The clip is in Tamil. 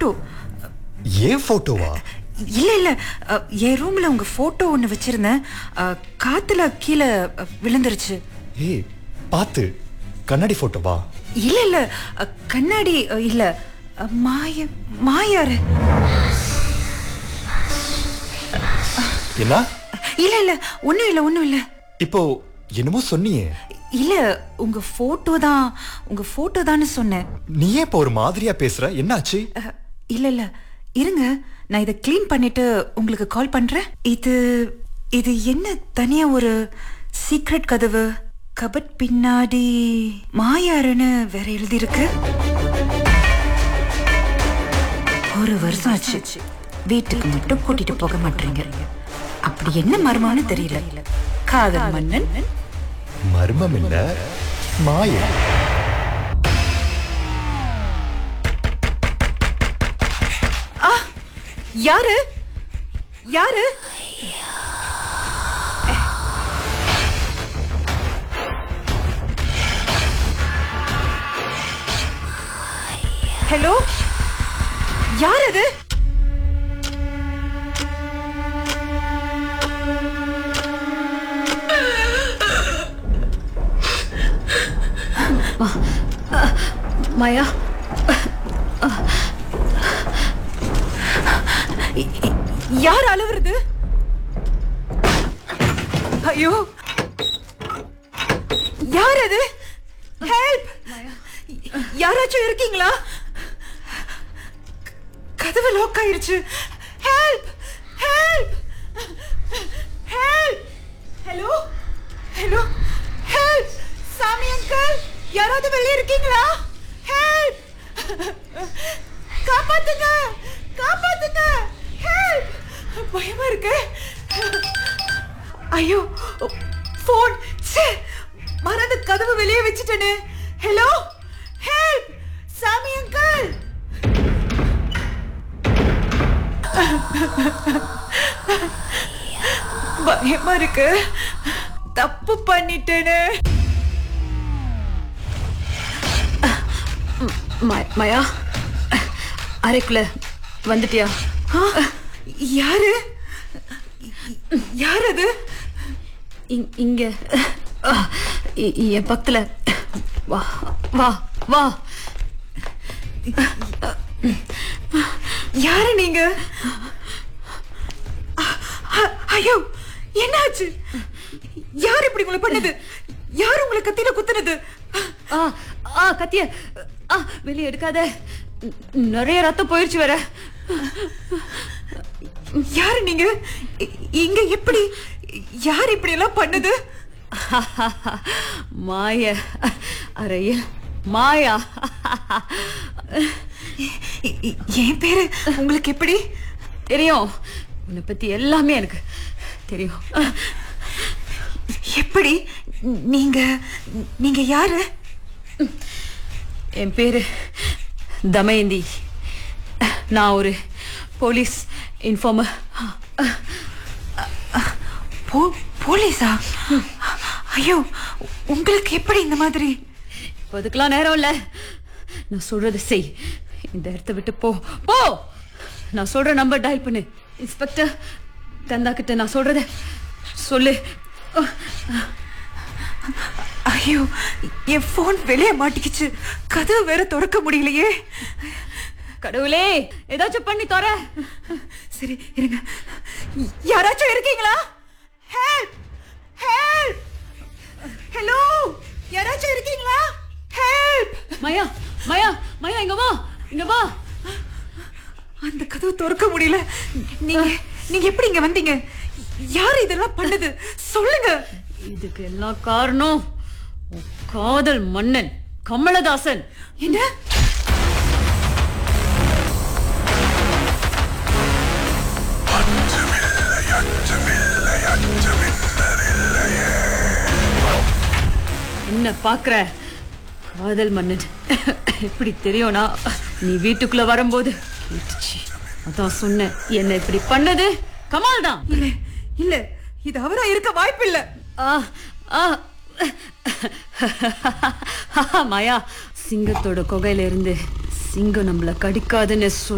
போட்டோ ஏன் போட்டோவா இல்ல இல்ல அ, என் ரூம்ல உங்க போட்டோ ஒண்ணு வச்சிருந்தேன் அ, காத்துல கீழே அ, விழுந்துருச்சு ஏய் பாத்து கண்ணாடி போட்டோவா இல்ல இல்ல அ, கண்ணாடி அ, இல்ல அ, மாய மாயாரு என்ன இல்ல இல்ல ஒண்ணும் இல்ல ஒண்ணும் இல்ல இப்போ என்னமோ சொன்னியே இல்ல உங்க போட்டோ தான் உங்க போட்டோ தான்னு சொன்னேன் நீ ஏன் இப்போ ஒரு மாதிரியா பேசுற என்னாச்சு அ, இல்ல இல்ல இருங்க நான் இதை க்ளீன் பண்ணிட்டு உங்களுக்கு கால் பண்றேன் இது இது என்ன தனியா ஒரு சீக்ரெட் கதவு கபட் பின்னாடி மாயாருன்னு வேற எழுதியிருக்கு ஒரு வருஷம் ஆச்சு வீட்டுக்கு மட்டும் கூட்டிட்டு போக மாட்டீங்க அப்படி என்ன மர்மம்னு தெரியல காதல் மன்னன் மர்மம் இல்ல மாய யாரு யாரு ஹலோ யார் அது மாயா யார் அழுவுறது ஐயோ யார் அது ஹெல்ப் யாராச்சும் இருக்கீங்களா கதவு லாக் ஆயிருச்சு help help help hello hello help சாமி அங்கிள் யாராவது வெளியே இருக்கீங்களா ஹெல்ப் காப்பாத்துங்க காப்பாத்துங்க ஹெல்ப் பயமா இருக்கு ஐயோ போன் மறந்து கதவு வெளியே வச்சுட்டேனே ஹலோ ஹெல்ப் சாமி அங்கிள் பயமா இருக்கு தப்பு பண்ணிட்டேனே மா- மாயா அறைக்குள்ள வந்துட்டியா ஆ, யாரு யார் அது இங்- இங்க ஆ, இ- என் பக்கத்துல வா வா வா யாரு நீங்க அ- அ- ஐயோ என்னாச்சு யார் இப்படி உங்களை பண்ணது யார் உங்களை கத்தியில குத்துனது ஆ ஆ கத்திய ஆ வெளியே எடுக்காத ந- நிறைய ரத்தம் போயிருச்சு வேற யாரு நீங்க இ- இங்க எப்படி யார் இப்படி எல்லாம் பண்ணது மாய அறையில் மாயா இ- இ- என் பேரு உங்களுக்கு எப்படி தெரியும் உன்னை பத்தி எல்லாமே எனக்கு தெரியும் எப்படி நீங்க நீங்க யாரு என் பேரு தமயந்தி நான் ஒரு போலீஸ் இன்ஃபார்மர் போ போலீஸா ஐயோ உங்களுக்கு எப்படி இந்த மாதிரி இப்போ அதுக்கெல்லாம் நேரம் இல்ல நான் சொல்றதை செய் இந்த இடத்த விட்டு போ போ நான் சொல்ற நம்பர் டயல் பண்ணு இன்ஸ்பெக்டர் கந்தா கிட்ட நான் சொல்றத சொல்லு ஐயோ என் போன் வெளியே மாட்டிக்கிச்சு கதவு வேற திறக்க முடியலையே கடவுளே ஏதாச்சும் பண்ணி தர சரி இருங்க யாராச்சும் இருக்கீங்களா ஹெல்ப் ஹெல்ப் ஹலோ யாராச்சும் இருக்கீங்களா ஹெல்ப் மயா மயா மயா இங்க வா இங்க வா அந்த கதவு திறக்க முடியல நீங்க நீங்க எப்படி இங்க வந்தீங்க யார் இதெல்லாம் பண்ணது சொல்லுங்க இதுக்கு எல்லாம் காரணம் உன் காதல் மன்னன் கமலதாசன் என்ன என்ன பாக்குற காதல் மன்னன் எப்படி தெரியும்னா நீ வீட்டுக்குள்ள வரும்போது கேட்டுச்சு அதான் சொன்னேன் என்ன இப்படி பண்ணது கமால் தான் இல்ல இல்ல இது அவரா இருக்க வாய்ப்பில்லை ஆ ஆ மாயா சிங்கத்தோட குகையில இருந்து சிங்கம் நம்மள கடிக்காதுன்னு